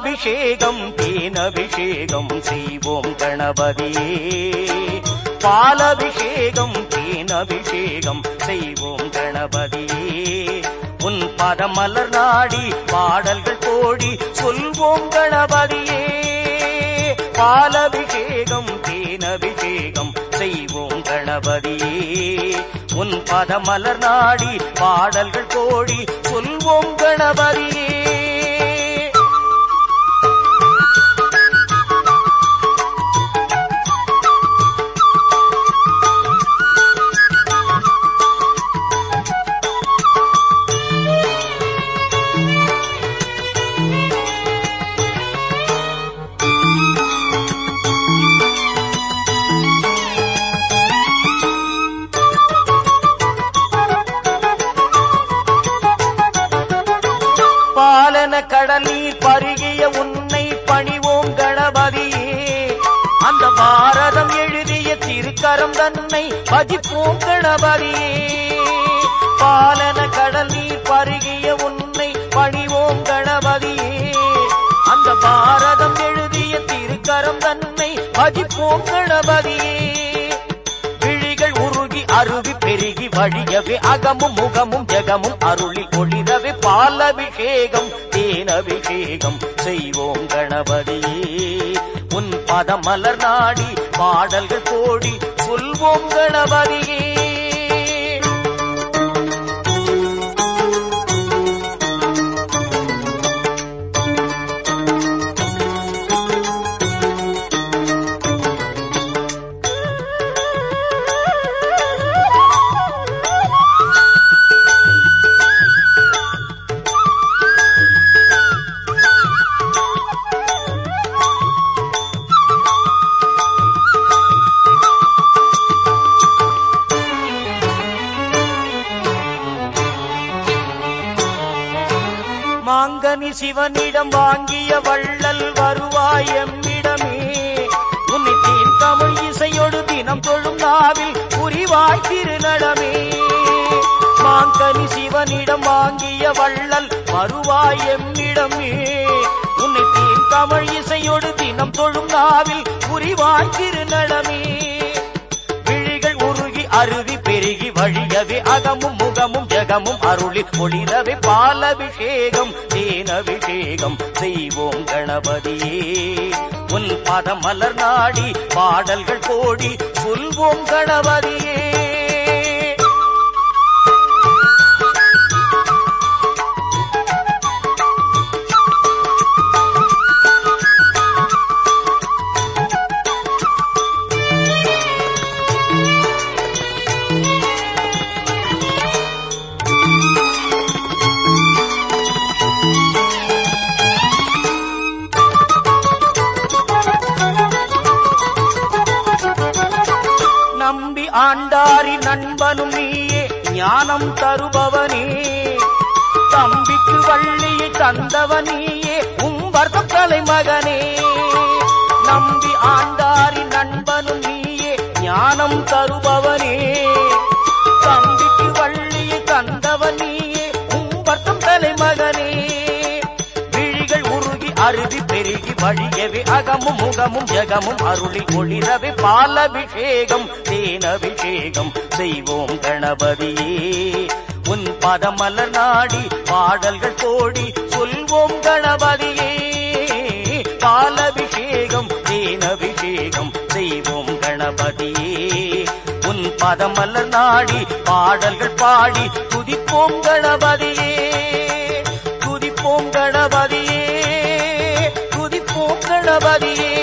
பாலபிஷேகம் தேனபிஷேகம் செய்வோம் கணபதியே பாலபிஷேகம் தேனபிஷேகம் செய்வோம் கணபதியே உன் பதமலர் நாடி பாடல்கள் கோடி சொல்வோம் கணபதியே பாலபிஷேகம் தேனபிஷேகம் செய்வோம் கணபதியே உன் பதமலர் நாடி பாடல்கள் கோடி சொல்வோம் கணபதியே பாலன கடல் நீர் பருகிய உன்னை பணிவோம் கணபதியே அந்த பாரதம் எழுதிய திருக்கரம் தன்னை பதிப்போம் கணபதியே பாலன கடல் நீர் பருகிய உன்னை பணிவோம் கணபதியே அந்த பாரதம் எழுதிய திருக்கரம் தன்னை பதிப்போம் கணபதியே விழிகள் உருகி அருவி பெருகி வழியவே அகமும் முகமும் ஜெகமும் அருளி ஒளிரவே பாலபிஷேகம் தேனபிஷேகம் செய்வோம் கணபதியே உன் பதமலர் நாடி பாடல்கள் கோடி சொல்வோம் கணபதியே மாங்கனி சிவனிடம் வாங்கிய வள்ளல் வருவாய் எம்மிடமே உன்னை தீன் தமிழ் இசையொடு தினம் தொழும் நாவில் புரிவாய் திருநடமே மாங்கனி சிவனிடம் வாங்கிய வள்ளல் வருவாய் எம்மிடமே உன்னை தீன் தமிழ் இசையொடு தினம் தொழும் நாவில் புரிவாய் திருநடமே விழிகள் உருகி அருவி பெருகி வழியவே அகமும் முகமும் ஜெகமும் அருளி ஒளிரவே பாலபிஷேகம் தேனபிஷேகம் செய்வோம் கணபதியே உன் பதமலர் நாடி பாடல்கள் கோடி சொல்வோம் கணபதியே நம்பி ஆண்டாரி நண்பனும் நீயே ஞானம் தருபவனே தம்பிக்கு வள்ளியை தந்தவனியே உம்பர்த்தம் தலைமகனே நம்பி ஆண்டாரி நண்பனும் நீயே ஞானம் தருபவனே தம்பிக்கு வள்ளியை தந்தவனியே உம்பர்த்தம் தலைமகனே விழிகள் உருகி அருவி பெருகி வழியவே அகமும் முகமும் ஜெகமும் அருளி ஒளிரவே பாலபிஷேகம் தேனபிஷேகம் செய்வோம் கணபதியே உன் பதமலர் நாடி பாடல்கள் கோடி சொல்வோம் கணபதியே பாலபிஷேகம் தேனபிஷேகம் செய்வோம் கணபதியே உன் பதமலர் நாடி பாடல்கள் பாடி துதிப்போம் கணபதியே துதிப்போம் கணபதியே துதிப்போம் கணபதியே